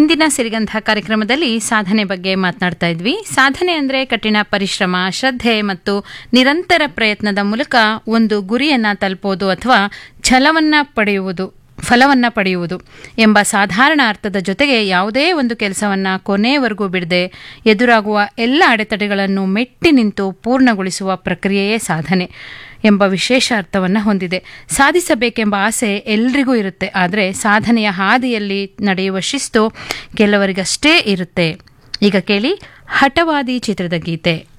ಇಂದಿನ ಸಿರಿಗಂಧ ಕಾರ್ಯಕ್ರಮದಲ್ಲಿ ಸಾಧನೆ ಬಗ್ಗೆ ಮಾತನಾಡ್ತಾ ಇದ್ವಿ ಸಾಧನೆ ಅಂದರೆ ಕಠಿಣ ಪರಿಶ್ರಮ ಶ್ರದ್ಧೆ ಮತ್ತು ನಿರಂತರ ಪ್ರಯತ್ನದ ಮೂಲಕ ಒಂದು ಗುರಿಯನ್ನ ತಲುಪೋದು ಅಥವಾ ಛಲವನ್ನ ಪಡೆಯುವುದು ಫಲವನ್ನ ಪಡೆಯುವುದು ಎಂಬ ಸಾಧಾರಣ ಅರ್ಥದ ಜೊತೆಗೆ ಯಾವುದೇ ಒಂದು ಕೆಲಸವನ್ನ ಕೊನೆಯವರೆಗೂ ಬಿಡದೆ ಎದುರಾಗುವ ಎಲ್ಲ ಅಡೆತಡೆಗಳನ್ನು ಮೆಟ್ಟಿ ನಿಂತು ಪೂರ್ಣಗೊಳಿಸುವ ಪ್ರಕ್ರಿಯೆಯೇ ಸಾಧನೆ ಎಂಬ ವಿಶೇಷ ಅರ್ಥವನ್ನು ಹೊಂದಿದೆ ಸಾಧಿಸಬೇಕೆಂಬ ಆಸೆ ಎಲ್ರಿಗೂ ಇರುತ್ತೆ ಆದರೆ ಸಾಧನೆಯ ಹಾದಿಯಲ್ಲಿ ನಡೆಯುವ ಶಿಸ್ತು ಕೆಲವರಿಗಷ್ಟೇ ಇರುತ್ತೆ ಈಗ ಕೇಳಿ ಹಠವಾದಿ ಚಿತ್ರದ ಗೀತೆ